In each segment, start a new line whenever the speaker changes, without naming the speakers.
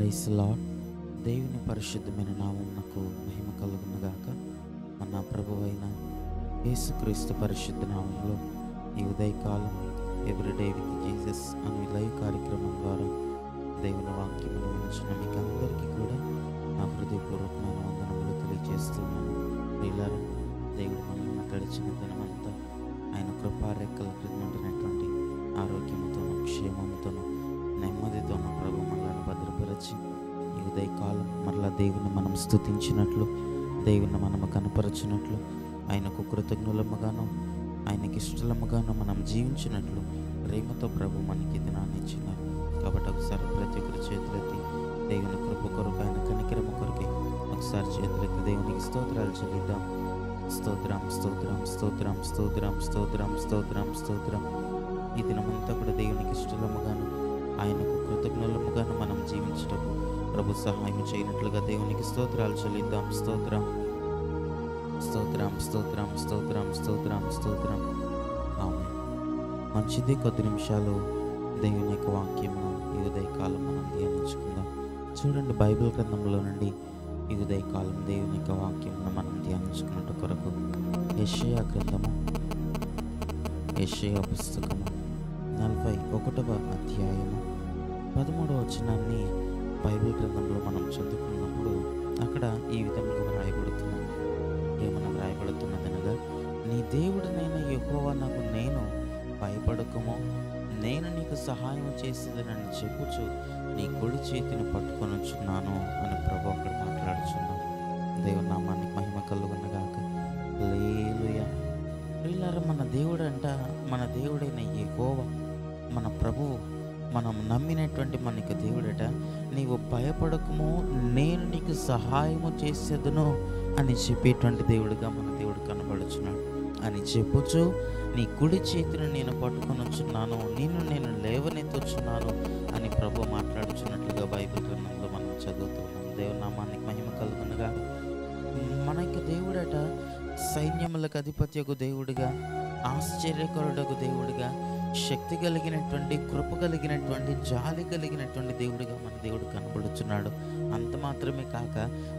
price lord దేవుని పరిశుద్ధమైన నామమునకు మహిమ కలుగునుగాక మన ప్రభువైన యేసుక్రీస్తు పరిశుద్ధ నామంలో ఈ ఉదయకాలం ఎవ్రీడే విత్ జీసస్ అనే లైవ్ కార్యక్రమం ద్వారా దేవుని వాక్యమును ఉంచిన మీకు అందరికీ కూడా నా హృదయపూర్వకమైన వందనములు తెలియజేస్తున్నాను ప్రియులారా దేవుడు మనల్ని గడిచిన దినమంతా ఆయన కృపారెక్కల క్రిందుండినటువంటి ఆరోగ్యముతోనూ క్షేమముతోనూ నెమ్మదితోనూ ప్రభు మనల్ని భద్రపరిచి ఈ ఉదయకాలం మరలా దేవుని మనం స్తుతించినట్లు దేవుని మనము కనపరచినట్లు ఆయనకు కృతజ్ఞులముగాను ఆయనకి ఇష్టలముగాను మనం జీవించినట్లు ప్రేమతో ప్రభు మనకి దినాన్ని ఇచ్చినారు కాబట్టి ఒకసారి ప్రతి ఒక్కరి చేతులెత్తి దేవుని కృప కొరకు ఆయన కనికరమ కొరకే ఒకసారి చేతులెత్తి దేవునికి స్తోత్రాలు చెల్లిద్దాం స్తోత్రం స్తోత్రం స్తోత్రం స్తోత్రం స్తోత్రం స్తోత్రం స్తోత్రం ఈ దినమంతా కూడా దేవునికి ఇష్టలముగాను ఆయనకు కృతజ్ఞులముగాను మనం జీవించటకు ప్రభు సహాయం చేయనట్లుగా దేవునికి స్తోత్రాలు చెల్లిద్దాం స్తోత్రం స్తోత్రం స్తోత్రం స్తోత్రం స్తోత్రం స్తోత్రం ఆమె మంచిది కొద్ది నిమిషాలు దేవుని యొక్క వాక్యమును ఈ ఉదయకాలం మనం ధ్యానించుకుందాం చూడండి బైబిల్ గ్రంథంలో నుండి ఈ ఉదయకాలం దేవుని యొక్క వాక్యమును మనం ధ్యానించుకున్నట్టు కొరకు యెషయా గ్రంథము యెషయా పుస్తకము నలభై ఒకటవ అధ్యాయము పదమూడవ వచనాన్ని బైబిల్ గ్రంథంలో మనం చదువుకున్నప్పుడు అక్కడ ఈ విధంగా వ్రాయబడుతుంది ఏమన్నా వ్రాయబడుతున్నదనగా నీ దేవుడినైన యెహోవా నాకు నేను భయపడకమో నేను నీకు సహాయం చేసేదనని చెప్పుచు నీ కుడి చేతిని పట్టుకొనుచున్నాను అని ప్రభు అక్కడ మాట్లాడుచున్నాను దేవుని నామానికి మహిమ కలుగునగాక లేలుయ ప్రియులారా మన దేవుడు అంట మన దేవుడైన యెహోవా మన ప్రభువు మనం నమ్మినటువంటి మనకి దేవుడట నీవు భయపడకము నేను నీకు సహాయము చేసేదను అని చెప్పేటువంటి దేవుడుగా మన దేవుడు కనబడుచున్నాడు అని చెప్పుచు నీ కుడి చేతిని నేను పట్టుకొని వచ్చున్నాను నిన్ను నేను లేవనెత్తుచున్నాను అని ప్రభు మాట్లాడుచున్నట్లుగా బైబిల్ గ్రంథంలో మనం చదువుతున్నాం దేవుని నామానికి మహిమ కలుగునగా మనకి దేవుడట సైన్యములకు అధిపత్యకు దేవుడిగా ఆశ్చర్యకరుడకు దేవుడిగా శక్తి కలిగినటువంటి కృప కలిగినటువంటి జాలి కలిగినటువంటి దేవుడిగా మన దేవుడు కనబడుచున్నాడు అంత మాత్రమే కాక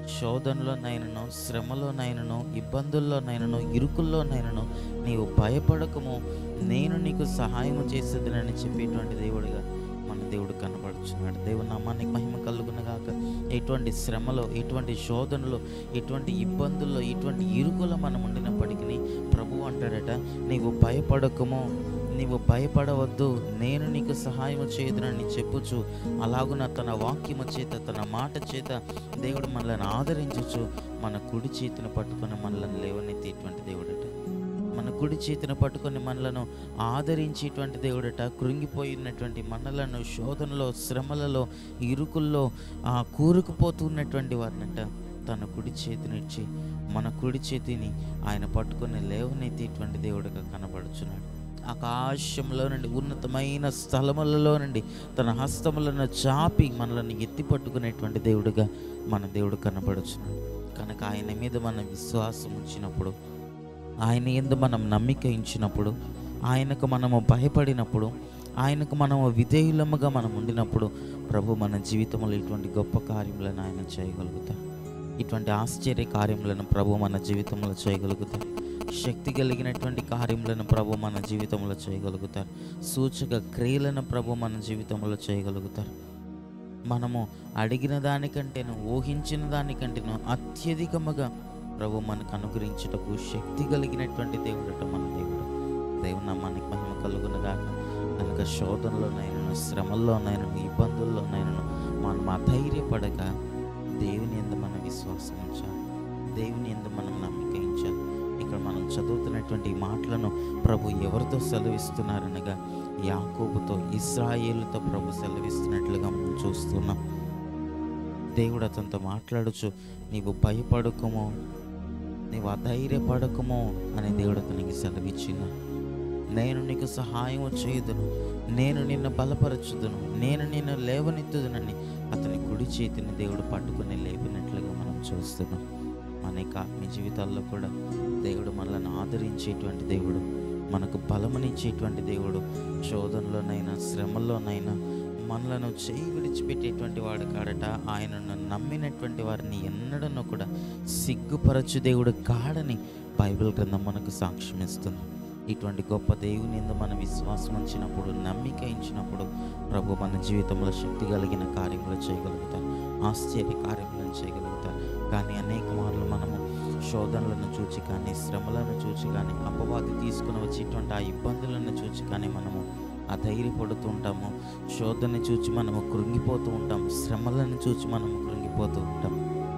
శోధనలోనైనను శ్రమలోనైనను ఇబ్బందుల్లోనైనను ఇరుకుల్లోనైనను నీవు భయపడకము నేను నీకు సహాయం చేసేదినని చెప్పేటువంటి దేవుడిగా మన దేవుడు కనబడుచున్నాడు దేవుని నామానికి మహిమ కలుగునగాక ఎటువంటి శ్రమలో ఎటువంటి శోధనలో ఎటువంటి ఇబ్బందుల్లో ఎటువంటి ఇరుకులో మనం ఉండినప్పటికీ ప్రభు అంటాడట నీవు భయపడకము నీవు భయపడవద్దు నేను నీకు సహాయం చేయదునని చెప్పుచు అలాగున తన వాక్యము చేత తన మాట చేత దేవుడు మనల్ని ఆదరించచ్చు మన కుడి చేతిని పట్టుకొని మనల్ని లేవనెత్తేటువంటి దేవుడట మన కుడి చేతిని పట్టుకొని మనలను ఆదరించేటువంటి దేవుడట కృంగిపోయినటువంటి మనలను శోధనలో శ్రమలలో ఇరుకుల్లో ఆ కూరుకుపోతున్నటువంటి వారినట తన కుడి చేతినిచ్చి మన కుడి చేతిని ఆయన పట్టుకొని లేవనెత్తేటువంటి దేవుడిగా కనబడుచున్నాడు ఆకాశంలో నుండి ఉన్నతమైన స్థలములలో నుండి తన హస్తములను చాపి మనలను ఎత్తి పట్టుకునేటువంటి దేవుడిగా మన దేవుడు కనబడుచున్నాడు కనుక ఆయన మీద మనం విశ్వాసం ఉంచినప్పుడు ఆయన ఎందు మనం నమ్మిక ఇచ్చినప్పుడు ఆయనకు మనము భయపడినప్పుడు ఆయనకు మనము విధేయులముగా మనం ఉండినప్పుడు ప్రభు మన జీవితంలో ఇటువంటి గొప్ప కార్యములను ఆయన చేయగలుగుతారు ఇటువంటి ఆశ్చర్య కార్యములను ప్రభు మన జీవితంలో చేయగలుగుతారు శక్తి కలిగినటువంటి కార్యములను ప్రభు మన జీవితంలో చేయగలుగుతారు సూచక క్రియలను ప్రభు మన జీవితంలో చేయగలుగుతారు మనము అడిగిన దానికంటేను ఊహించిన దానికంటేను అత్యధికముగా ప్రభు మనకు అనుగ్రహించుటకు శక్తి కలిగినటువంటి దేవుడట మన దేవుడు దేవుని నామానికి మహిమ కలుగునగాక కనుక శోధనలోనైనా శ్రమల్లోనైనా ఇబ్బందుల్లోనైనా మనం అధైర్యపడక దేవుని ఎందు మన విశ్వాసం ఉంచాలి దేవుని ఎందు మనం నమ్మిక ఉంచాలి ఇక్కడ మనం చదువుతున్నటువంటి ఈ మాటలను ప్రభు ఎవరితో సెలవిస్తున్నారనగా యాకోబుతో ఇస్రాయేలుతో ప్రభు సెలవిస్తున్నట్లుగా మనం చూస్తున్నాం దేవుడు అతనితో మాట్లాడుచు నీవు భయపడకము నీవు అధైర్యపడకము అని దేవుడు అతనికి సెలవిచ్చిన నేను నీకు సహాయం చేయుదును నేను నిన్ను బలపరచుదును నేను నిన్ను లేవనెత్తుదునని అతని కుడి చేతిని దేవుడు పట్టుకుని లేపినట్లుగా మనం చూస్తున్నాం అనేక ఆత్మీయ జీవితాల్లో కూడా దేవుడు మనల్ని ఆదరించేటువంటి దేవుడు మనకు బలమనిచ్చేటువంటి దేవుడు శోధనలోనైనా శ్రమల్లోనైనా మనలను చేయి విడిచిపెట్టేటువంటి వాడు కాడట ఆయనను నమ్మినటువంటి వారిని ఎన్నడనో కూడా సిగ్గుపరచు దేవుడు కాడని బైబిల్ గ్రంథం మనకు సాక్ష్యం ఇస్తుంది ఇటువంటి గొప్ప దేవుని ఎందు మన విశ్వాసం ఉంచినప్పుడు నమ్మిక ఇచ్చినప్పుడు ప్రభు మన జీవితంలో శక్తి కలిగిన కార్యములు చేయగలుగుతారు ఆశ్చర్య కార్యములను చేయగలుగుతారు కానీ అనేక మార్లు మనము శోధనలను చూచి కానీ శ్రమలను చూచి కానీ అపవాది తీసుకుని వచ్చేటువంటి ఆ ఇబ్బందులను చూచి కానీ మనము అధైర్యపడుతూ ఉంటాము శోధన చూచి మనము కృంగిపోతూ ఉంటాము శ్రమలను చూచి మనము కృంగిపోతూ ఉంటాము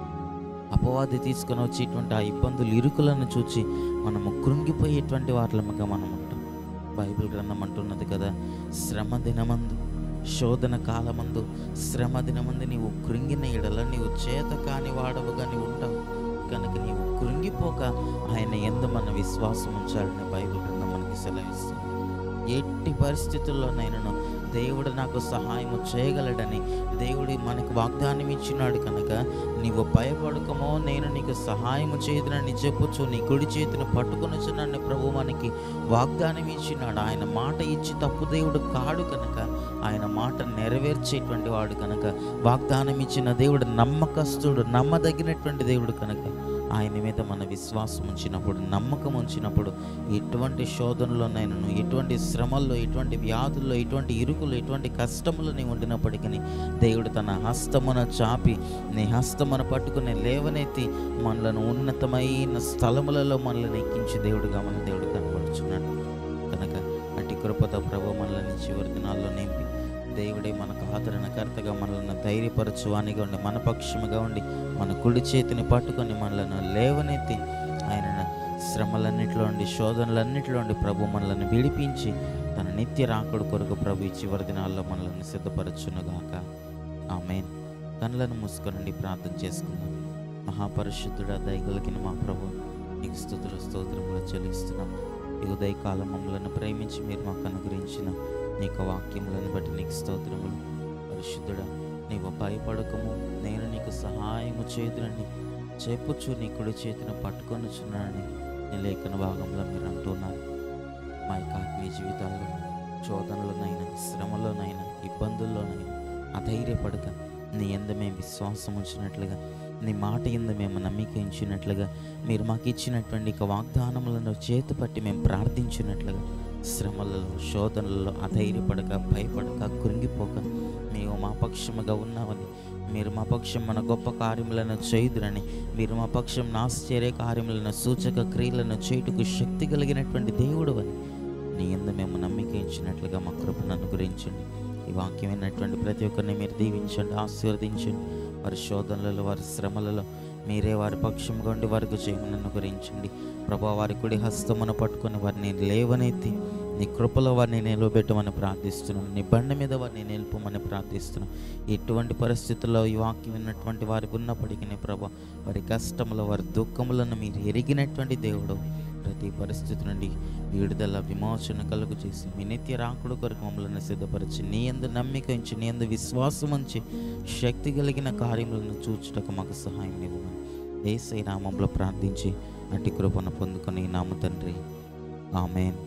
అపవాది తీసుకొని వచ్చేటువంటి ఆ ఇబ్బందులు ఇరుకులను చూచి మనము కృంగిపోయేటువంటి వాటిలముగా మనం ఉంటాం బైబిల్ గ్రంథం అంటున్నది కదా శ్రమ దినమందు శోధన కాలమందు శ్రమ దినమందు నీవు కృంగిన ఎడల నీవు చేత కాని వాడవుగా నీవు ఉంటావు కనుక నీవు కృంగిపోక ఆయన ఎందు మన విశ్వాసం ఉంచాలని బైబిల్ గ్రంథం మనకి సెలవిస్తుంది ఎట్టి పరిస్థితుల్లోనైనాను దేవుడు నాకు సహాయము చేయగలడని దేవుడు మనకు వాగ్దానం ఇచ్చినాడు కనుక నీవు భయపడకమో నేను నీకు సహాయము చేయదునని చెప్పుచు నీ కుడి చేతిని పట్టుకొనిచునని ప్రభు మనకి వాగ్దానం ఇచ్చినాడు ఆయన మాట ఇచ్చి తప్పు దేవుడు కాడు కనుక ఆయన మాట నెరవేర్చేటువంటి వాడు కనుక వాగ్దానం ఇచ్చిన దేవుడు నమ్మకస్తుడు నమ్మదగినటువంటి దేవుడు కనుక ఆయన మీద మన విశ్వాసం ఉంచినప్పుడు నమ్మకం ఉంచినప్పుడు ఎటువంటి శోధనలోనైనాను ఎటువంటి శ్రమల్లో ఎటువంటి వ్యాధుల్లో ఎటువంటి ఇరుకులు ఎటువంటి కష్టములు నీ ఉండినప్పటికీ దేవుడు తన హస్తమున చాపి నీ హస్తమున పట్టుకుని లేవనెత్తి మనలను ఉన్నతమైన స్థలములలో మనల్ని ఎక్కించి దేవుడుగా మన దేవుడు కనబడుచున్నాడు కనుక అట్టి కృపతో ప్రభు మనల్ని చివరి దినాల్లో నింపి దేవుడే మనకు ఆదరణకర్తగా మనల్ని ధైర్యపరచువానిగా ఉండి మన పక్షముగా ఉండి మన కుడి చేతిని పట్టుకొని మనలను లేవనెత్తి ఆయన శ్రమలన్నిటిలో ఉండి శోధనలన్నిటిలో ఉండి ప్రభు మనల్ని విడిపించి తన నిత్య రాకుడు కొరకు ప్రభు ఈ చివరి దినాల్లో మనల్ని సిద్ధపరచునుగాక ఆమెన్ కళ్ళను మూసుకొనండి ప్రార్థన చేసుకుందాం మహాపరిశుద్ధుడా దయగలిగిన మా ప్రభు నీకు స్థుతులు స్తోత్రములు చెల్లిస్తున్నాం ఈ ఉదయకాలం మమ్మల్ని ప్రేమించి మీరు మాకు అనుగ్రహించిన నీకు వాక్యములను బట్టి నీకు స్తోత్రములు పరిశుద్ధుడా నీవు భయపడకము నేను నీకు సహాయము చేతులని చెప్పుచు నీ కుడి చేతిని పట్టుకొనుచున్నానని నీ లేఖన భాగంలో మీరు అంటున్నారు మా యొక్క ఆత్మీయ జీవితాల్లో శోధనలోనైనా శ్రమలోనైనా ఇబ్బందుల్లోనైనా అధైర్యపడక నీ ఎందు మేము విశ్వాసం ఉంచినట్లుగా నీ మాట ఎందు మేము నమ్మిక ఉంచినట్లుగా మీరు మాకు ఇచ్చినటువంటి ఇక వాగ్దానములను చేతి పట్టి మేము ప్రార్థించినట్లుగా శ్రమలలో శోధనలలో అధైర్యపడక భయపడక కృంగిపోక మేము మా పక్షముగా ఉన్నామని మీరు మా పక్షం మన గొప్ప కార్యములను చేయుదురని మీరు మా పక్షం ఆశ్చర్య కార్యములను సూచక క్రియలను చేయుటకు శక్తి కలిగినటువంటి దేవుడు అని నీ ఎందు మేము నమ్మిక ఇచ్చినట్లుగా మా కృపను అనుగ్రహించండి ఈ వాక్యం విన్నటువంటి ప్రతి ఒక్కరిని మీరు దీవించండి ఆశీర్వదించండి వారి శోధనలలో వారి శ్రమలలో మీరే వారి పక్షంగా ఉండి వారికి చేయమని అనుగ్రహించండి ప్రభా వారి కుడి హస్తమును పట్టుకొని వారిని లేవనెత్తి నీ కృపలో వారిని నిలబెట్టమని ప్రార్థిస్తున్నాను నీ బండ మీద వారిని నిలుపమని ప్రార్థిస్తున్నాను ఎటువంటి పరిస్థితుల్లో ఈ వాక్యం విన్నటువంటి వారికి ఉన్నప్పటికీ ప్రభా వారి కష్టములో వారి దుఃఖములను మీరు ఎరిగినటువంటి దేవుడు ప్రతి పరిస్థితి నుండి విడుదల విమోచన కలుగు చేసి మీ నిత్య రాకుడు కొరకు మమ్మల్ని సిద్ధపరిచి నీ ఎందు నమ్మిక ఉంచి నీ ఎందు విశ్వాసం ఉంచి శక్తి కలిగిన కార్యములను చూచుటకు మాకు సహాయం ఇవ్వమని ఏసై నామంలో ప్రార్థించి అట్టి కృపను పొందుకొని నామ తండ్రి ఆమెన్